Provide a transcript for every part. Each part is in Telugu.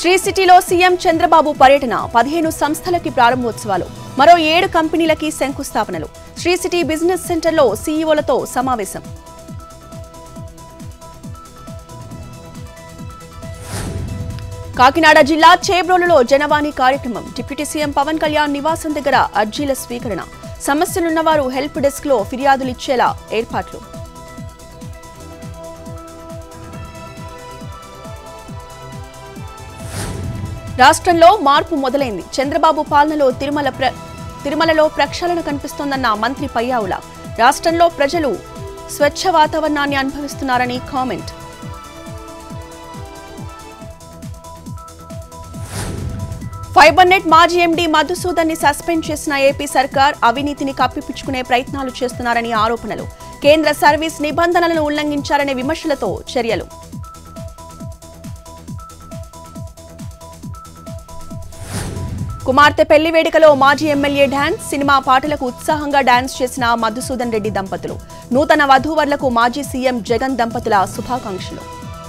శ్రీ సిటీలో సీఎం చంద్రబాబు పర్యటన పదిహేను సంస్థలకి ప్రారంభోత్సవాలు మరో ఏడు కంపెనీలకి శంకుస్థాపనలు శ్రీ సిటీ బిజినెస్ సెంటర్లో సీఈఓలతో సమావేశం కాకినాడ జిల్లా చేబ్రోలులో జనవాణి కార్యక్రమం డిప్యూటీ సీఎం పవన్ కళ్యాణ్ నివాసం దగ్గర అర్జీల స్వీకరణ సమస్యలున్నవారు హెల్ప్ డెస్క్ లో ఫిర్యాదులు ఇచ్చేలా ఏర్పాట్లు రాష్ట్రంలో మార్పు మొదలైంది చంద్రబాబు పాలనలో తిరుమల ప్ర తిరుమలలో ప్రక్షాళన కనిపిస్తోందన్న మంత్రి పయ్యావుల రాష్ట్రంలో ప్రజలు స్వచ్ఛ వాతావరణాన్ని అనుభవిస్తున్నారని కామెంట్ ఫైబర్ నెట్ మాజీ ఎండీ మధుసూదన్ ని సస్పెండ్ చేసిన ఏపీ సర్కార్ అవినీతిని కప్పిపుచ్చుకునే ప్రయత్నాలు చేస్తున్నారని ఆరోపణలు కేంద్ర సర్వీస్ నిబంధనలను ఉల్లంఘించారనే విమర్శలతో చర్యలు కుమార్తె పెళ్లి వేడుకలో మాజీ ఎమ్మెల్యే డాన్స్ సినిమా పాటలకు ఉత్సాహంగా డాన్స్ చేసిన మధుసూదన్ రెడ్డి దంపతులు నూతన వధూవరులకు మాజీ సీఎం జగన్ దంపతుల శుభాకాంక్షలు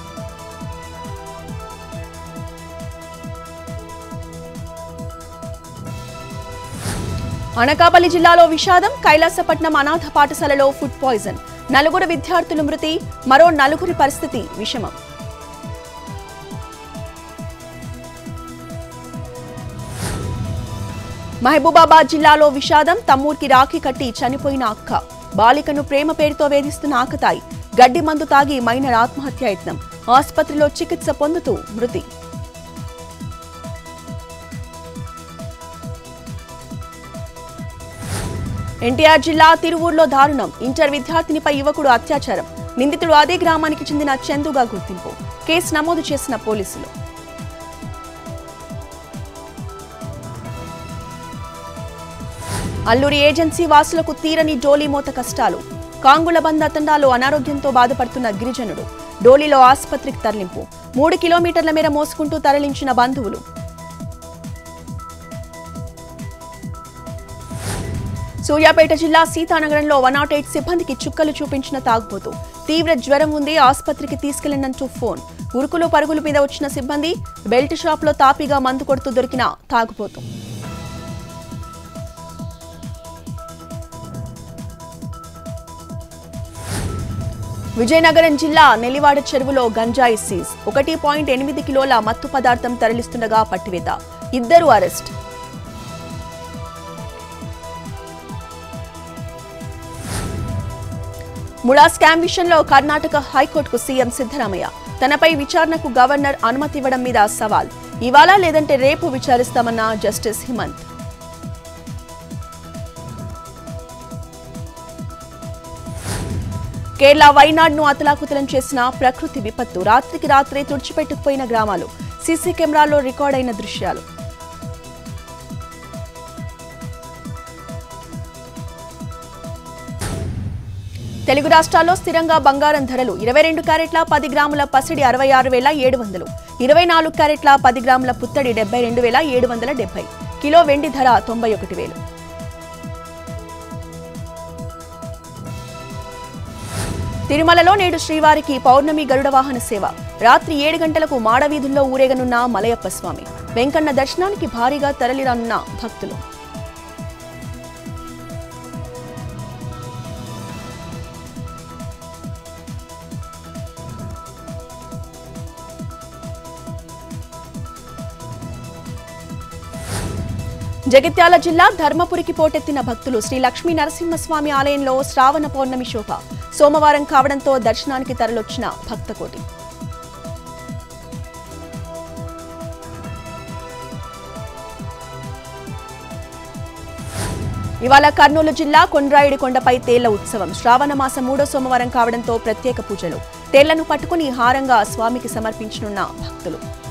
అనకాపల్లి జిల్లాలో విషాదం కైలాసపట్నం అనాథ పాఠశాలలో ఫుడ్ పాయిజన్ నలుగురు విద్యార్థులు మృతి మరో నలుగురి పరిస్థితి విషమం మహబూబాబాద్ జిల్లాలో విషాదం తమ్మూర్కి రాఖీ కట్టి చనిపోయిన అక్క బాలికను ప్రేమ పేరుతో వేధిస్తున్న ఆకతాయి గడ్డి మందు తాగి మైనర్ ఆత్మహత్యాయత్నం ఆసుపత్రిలో చికిత్స పొందుతూ మృతి ఎన్టీఆర్ జిల్లా తిరువూరులో దారుణం ఇంటర్ విద్యార్థినిపై యువకుడు అత్యాచారం నిందితుడు అదే గ్రామానికి చెందిన చందుగా గుర్తింపు కేసు నమోదు చేసిన పోలీసులు అల్లూరి ఏజెన్సీ వాసులకు తీరని డోలీ మోత కష్టాలు కాంగుల బంద తండాలో అనారోగ్యంతో బాధపడుతున్న గిరిజనుడు డోలీలో ఆసుపత్రికి తరలింపు మూడు కిలోమీటర్ల మేర మోసుకుంటూ తరలించిన బంధువులు సూర్యాపేట జిల్లా సీతానగరంలో వన్ నాట్ ఎయిట్ సిబ్బందికి చుక్కలు చూపించిన తాగుబోతు తీవ్ర జ్వరం ఉంది ఆసుపత్రికి తీసుకెళ్లినంటూ ఫోన్ ఉరుకులు పరుగుల మీద వచ్చిన సిబ్బంది బెల్ట్ షాప్ లో తాపీగా మందు కొడుతూ దొరికిన తాగుబోతు విజయనగరం జిల్లా నెల్లివాడ చెరువులో గంజాయి సీజ్ ఒకటి పాయింట్ ఎనిమిది కిలోల మత్తు పదార్థం తరలిస్తుండగా పట్టివేత ఇద్దరు అరెస్ట్ ముడా స్కామ్ విషయంలో కర్ణాటక హైకోర్టుకు సీఎం సిద్ధరామయ్య తనపై విచారణకు గవర్నర్ అనుమతి ఇవ్వడం మీద సవాల్ ఇవాళ లేదంటే రేపు విచారిస్తామన్న జస్టిస్ హిమంత్ కేరళ వైనాడ్ను అతలాకుతలం చేసిన ప్రకృతి విపత్తు రాత్రికి రాత్రే తుడిచిపెట్టుకుపోయిన గ్రామాలు సీసీ కెమెరాల్లో రికార్డైన దృశ్యాలు తెలుగు రాష్ట్రాల్లో స్థిరంగా బంగారం ధరలు ఇరవై రెండు క్యారెట్ల పది గ్రాముల పసిడి అరవై ఆరు వేల ఏడు వందలు ఇరవై నాలుగు క్యారెట్ల పది గ్రాముల పుత్తడి డెబ్బై రెండు వేల ఏడు వందల డెబ్బై కిలో వెండి ధర తొంభై ఒకటి వేలు తిరుమలలో నేడు శ్రీవారికి పౌర్ణమి గరుడ వాహన సేవ రాత్రి ఏడు గంటలకు మాడవీధుల్లో ఊరేగనున్న మలయప్ప స్వామి వెంకన్న దర్శనానికి భారీగా తరలిరానున్న భక్తులు జగిత్యాల జిల్లా ధర్మపురికి పోటెత్తిన భక్తులు శ్రీ లక్ష్మీ నరసింహస్వామి ఆలయంలో శ్రావణ పౌర్ణమి శోభ సోమవారం కావడంతో దర్శనానికి తరలొచ్చిన భక్తకోటి ఇవాళ కర్నూలు జిల్లా కొండ్రాయుడి కొండపై తేళ్ల ఉత్సవం శ్రావణ మాసం మూడో సోమవారం కావడంతో ప్రత్యేక పూజలు తేళ్లను పట్టుకుని హారంగా స్వామికి సమర్పించనున్న భక్తులు